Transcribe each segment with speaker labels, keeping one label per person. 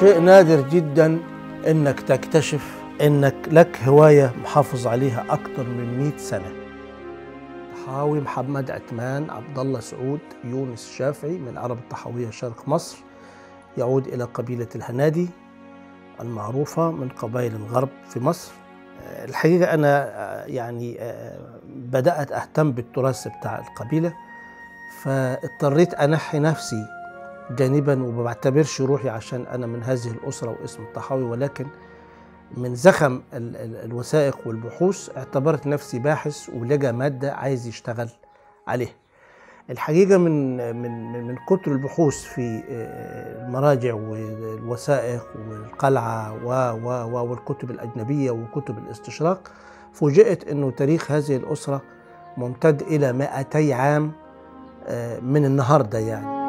Speaker 1: شيء نادر جدا انك تكتشف انك لك هوايه محافظ عليها اكثر من 100 سنه طحاوي محمد عثمان عبد الله سعود يونس شافعي من عرب الطحاويه شرق مصر يعود الى قبيله الهنادي المعروفه من قبائل الغرب في مصر الحقيقه انا يعني بدات اهتم بالتراث بتاع القبيله فاضطريت انحي نفسي جانبا وما بعتبرش روحي عشان انا من هذه الاسره واسم الطحاوي ولكن من زخم ال ال الوثائق والبحوث اعتبرت نفسي باحث ولقى ماده عايز يشتغل عليها. الحقيقه من من من كتر البحوث في المراجع والوثائق والقلعه و و والكتب الاجنبيه وكتب الاستشراق فوجئت انه تاريخ هذه الاسره ممتد الى 200 عام من النهارده يعني.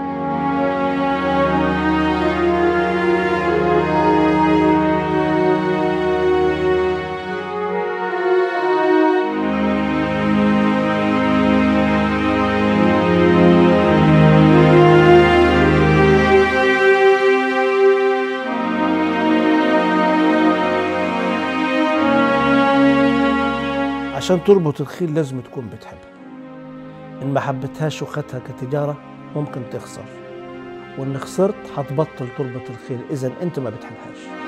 Speaker 1: عشان تربط الخيل لازم تكون بتحبها ان ما حبتهاش وخدتها كتجاره ممكن تخسر وان خسرت هتبطل تربط الخيل اذا انت ما بتحبهاش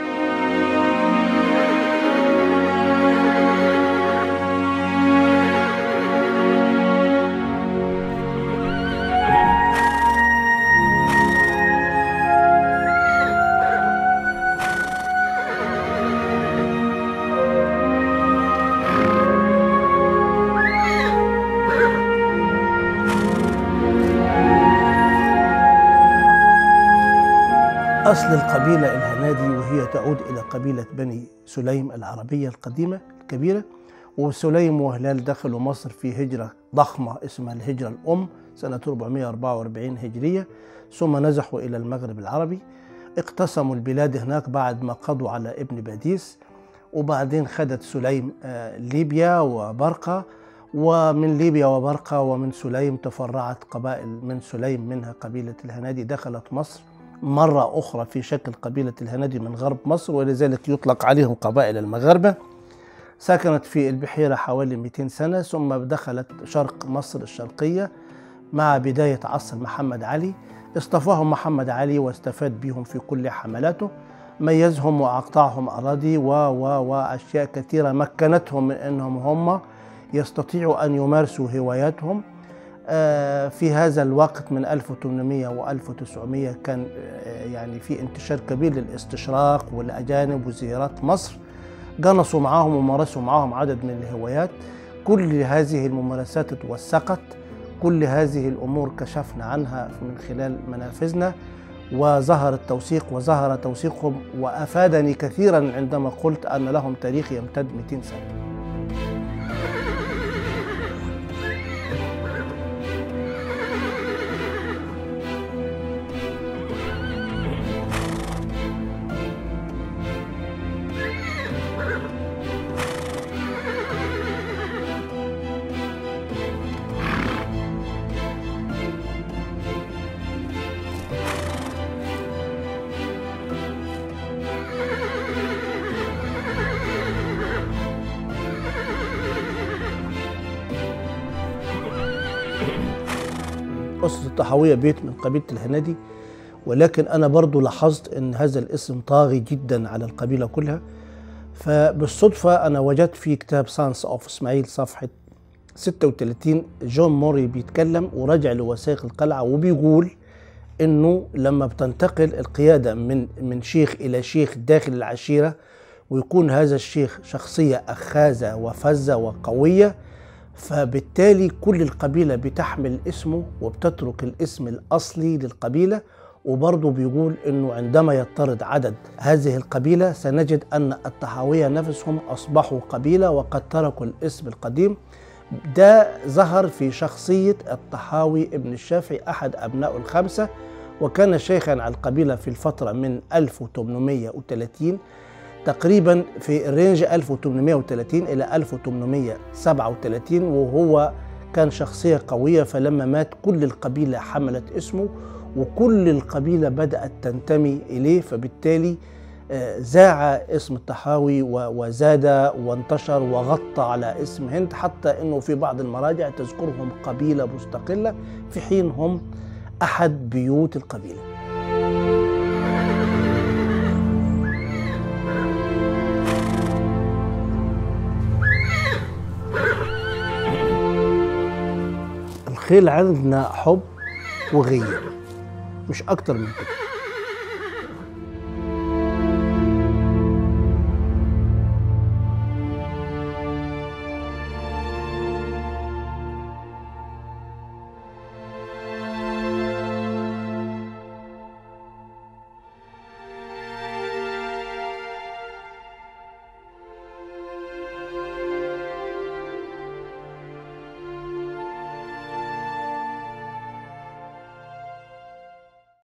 Speaker 1: أصل القبيلة الهنادي وهي تعود إلى قبيلة بني سليم العربية القديمة الكبيرة وسليم وهلال دخلوا مصر في هجرة ضخمة اسمها الهجرة الأم سنة 444 هجرية ثم نزحوا إلى المغرب العربي اقتسموا البلاد هناك بعد ما قضوا على ابن باديس وبعدين خدت سليم ليبيا وبرقة ومن ليبيا وبرقة ومن سليم تفرعت قبائل من سليم منها قبيلة الهنادي دخلت مصر مرة أخرى في شكل قبيلة الهنادي من غرب مصر ولذلك يطلق عليهم قبائل المغاربة سكنت في البحيرة حوالي 200 سنة ثم دخلت شرق مصر الشرقية مع بداية عصر محمد علي اصطفاهم محمد علي واستفاد بهم في كل حملاته ميزهم وأقطعهم أراضي و و وأشياء كثيرة مكنتهم من أنهم هم يستطيعوا أن يمارسوا هواياتهم في هذا الوقت من 1800 و 1900 كان يعني في انتشار كبير للاستشراق والاجانب وزيارات مصر جنسوا معاهم ومارسوا معاهم عدد من الهوايات كل هذه الممارسات توثقت كل هذه الامور كشفنا عنها من خلال منافذنا وظهر التوثيق وظهر توثيقهم وافادني كثيرا عندما قلت ان لهم تاريخ يمتد 200 سنه أسرة الطحاوية بيت من قبيلة الهنادي ولكن أنا برضو لاحظت أن هذا الاسم طاغي جدا على القبيلة كلها فبالصدفة أنا وجدت في كتاب سانس أوف إسماعيل صفحة 36 جون موري بيتكلم وراجع لوثائق القلعة وبيقول انه لما بتنتقل القياده من من شيخ الى شيخ داخل العشيره ويكون هذا الشيخ شخصيه اخاذه وفذه وقويه فبالتالي كل القبيله بتحمل اسمه وبتترك الاسم الاصلي للقبيله وبرضه بيقول انه عندما يضطرد عدد هذه القبيله سنجد ان الطحاويه نفسهم اصبحوا قبيله وقد تركوا الاسم القديم ده ظهر في شخصيه الطحاوي ابن الشافعي احد ابناء الخمسه وكان شيخا على القبيله في الفتره من 1830 تقريبا في الرينج 1830 الى 1837 وهو كان شخصيه قويه فلما مات كل القبيله حملت اسمه وكل القبيلة بدأت تنتمي إليه فبالتالي آه، ذاع اسم الطحاوي و- وزاد وانتشر وغطى على اسم هند حتى انه في بعض المراجع تذكرهم قبيله مستقله في حين هم احد بيوت القبيله. الخيل عندنا حب وغير مش اكتر من كده